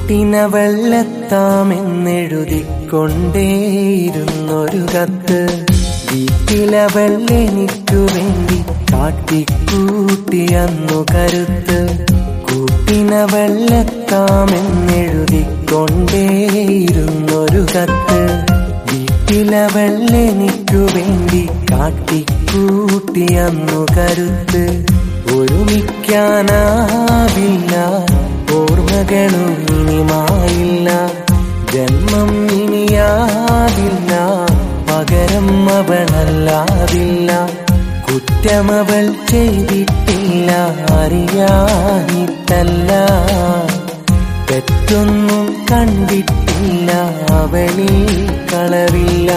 കൂട്ടിനവെള്ളത്താമെന്നെഴുതിക്കൊണ്ടേയിരുന്നൊരു കത്ത് വീട്ടിലവൾ എനിക്കു വേണ്ടി കാട്ടിക്കൂട്ടി അന്നു കരുത്ത് കൂട്ടിനവെള്ളത്താമെന്നെഴുതിക്കൊണ്ടേയിരുന്നൊരു കത്ത് വീട്ടിലവൾ എനിക്കു വേണ്ടി കാട്ടിക്കൂട്ടി അന്നു കരുത്ത് ഒരുമിക്കാനാവില്ല ഓർമ്മകളും ഇനിമായില്ല ജന്മം ഇനിയാവില്ല പകരം അവളല്ലാതില്ല കുറ്റമവൾ ചെയ്തിട്ടില്ല അറിയാനിട്ടല്ല തെറ്റൊന്നും കണ്ടിട്ടില്ല അവളിൽ കളവില്ല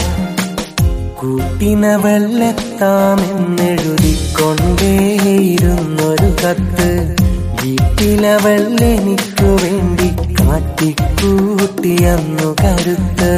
കൂട്ടിനവെള്ളത്താമെന്നെഴുതിക്കൊണ്ടേയിരുന്നൊരു കത്ത് വീട്ടിലവൾ എനിക്കു വേണ്ടി കാട്ടിക്കൂട്ടി അന്നു കരുത്ത്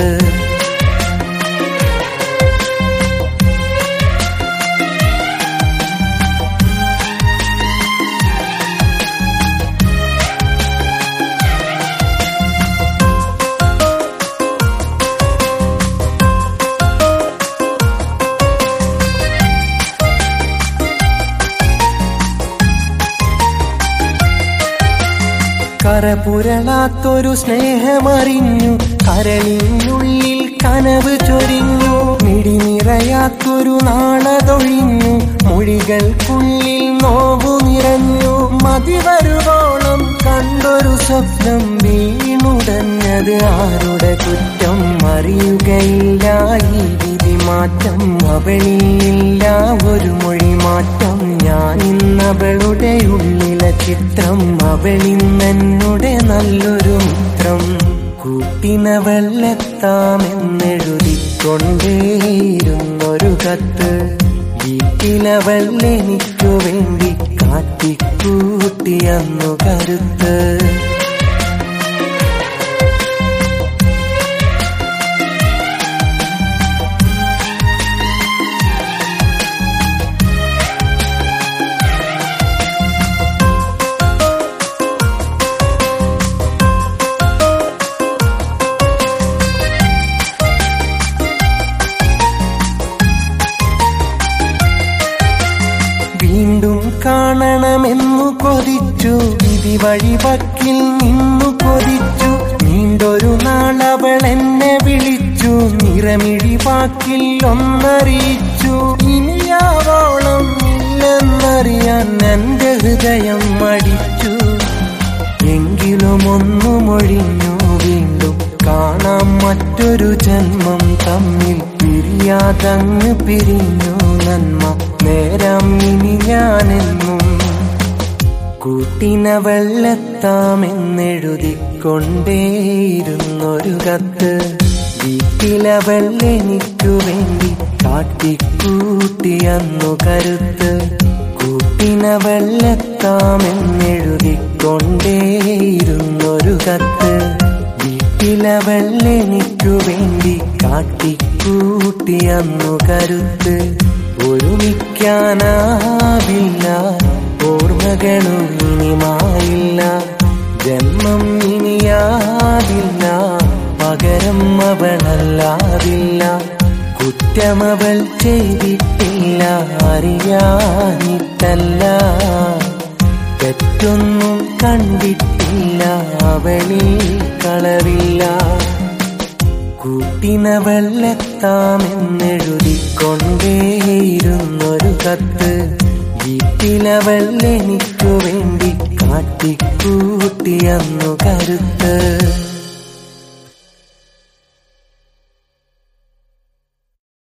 കരപുരളാത്തൊരു സ്നേഹമറിഞ്ഞു കരളിനുള്ളിൽ കനവ് ചൊരിഞ്ഞു മിടി നിറയാത്തൊരു നാളതൊഴിഞ്ഞു മൊഴികൾക്കുള്ളിൽ നോവു നിറഞ്ഞു മതി വരുവോളം കണ്ടൊരു സ്വപ്നം വീണുടഞ്ഞത് ആരുടെ കുറ്റം അറിയുകയില്ല ഈ വിധി മാറ്റം അവളില്ല ഒരു മൊഴി മാറ്റം ഞാൻ ഇന്നവളുടെ ഉള്ളിലെ ചിത്രം അവളിന്നെന്നുടെ നല്ലൊരു മിത്രം കൂട്ടിനവെള്ളത്താമെന്നെഴുതിക്കൊണ്ടേയിരുന്നൊരു കത്ത് വീട്ടിലവൾ എനിക്കു വേണ്ടി കാട്ടിക്കൂട്ടി അന്നു കരുത്ത് വീണ്ടും കാണണമെന്നു കൊതിച്ചു വിധി വഴിവക്കിൽ നിന്നു കൊതിച്ചു നീണ്ടൊരു നാളവൾ എന്നെ വിളിച്ചു നിറമിഴി വാക്കിൽ ഒന്നറിയിച്ചു ഇനിയാവോളം ഇല്ലെന്നറിയാൻ എന്റെ ഹൃദയം മടിച്ചു എങ്കിലും ഒന്നു മൊഴിഞ്ഞു വീണ്ടും കാണാം മറ്റൊരു ജന്മം തമ്മിൽ പിരിയാതങ്ങ് പിരിഞ്ഞു നന്മ നേരം ഇനി ഞാനെന്നും കൂട്ടിനവെള്ളത്താമെന്നെഴുതിക്കൊണ്ടേയിരുന്നൊരു കത്ത് വീട്ടിലവൾ എനിക്കു വേണ്ടി കാട്ടിക്കൂട്ടി അന്നു കരുത്ത് കൂട്ടിനവെള്ളത്താമെന്നെഴുതിക്കൊണ്ടേയിരുന്നൊരു കത്ത് വീട്ടിലവൾ എനിക്കു വേണ്ടി കാട്ടിക്കൂട്ടി അന്നു കരുത്ത് ഒരുമിക്കാനാവില്ല ഓർമ്മകളും ഇനിമായില്ല ജന്മം ഇനിയാവില്ല പകരം അവളല്ലാതില്ല കുറ്റമവൾ ചെയ്തിട്ടില്ല അറിയാനിട്ടല്ല തെറ്റൊന്നും കണ്ടിട്ടില്ല അവളിൽ കളവില്ല കൂട്ടിനവെള്ളത്താമെന്നെഴുതിക്കൊണ്ടേയിരുന്നൊരു കത്ത് വീട്ടിലവൾ എനിക്കു വേണ്ടി കാട്ടിക്കൂട്ടി അന്നു കരുത്ത്